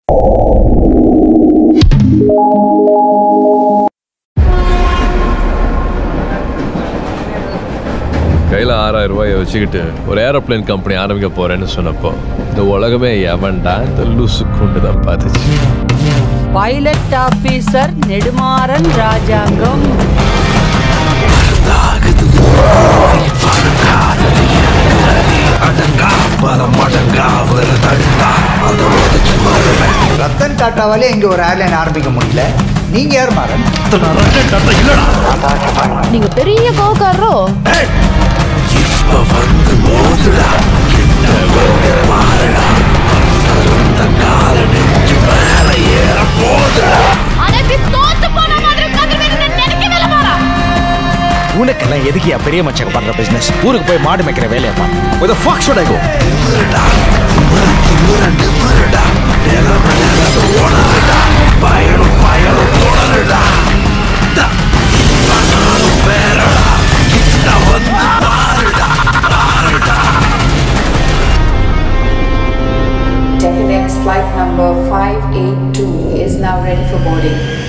கையில் ஆறாயிரம் ரூபாயை வச்சுக்கிட்டு ஒரு ஏரோப்ளேன் கம்பெனி ஆரம்பிக்க போறேன்னு சொன்னப்போ இந்த உலகமே எவன்டா இந்த லூசு கொண்டு தான் பார்த்துச்சு பைலட் ஆபீசர் நெடுமாறன் ராஜாங்கம் ரத்தன் டாட்டாவாலே இங்க ஒரு ஏர்லைன் ஆரம்பிக்க முடியல நீங்க யார் மாறன் நீங்க பெரிய கோக்காரோ உனக்கெல்லாம் எதுக்கு பெரிய மச்சங்க பண்ற பிசினஸ் ஊருக்கு போய் மாடு மேய்க்கிற வேலையை பாரு Where the fuck should I go? Definex flight number 582 is now ready for boarding.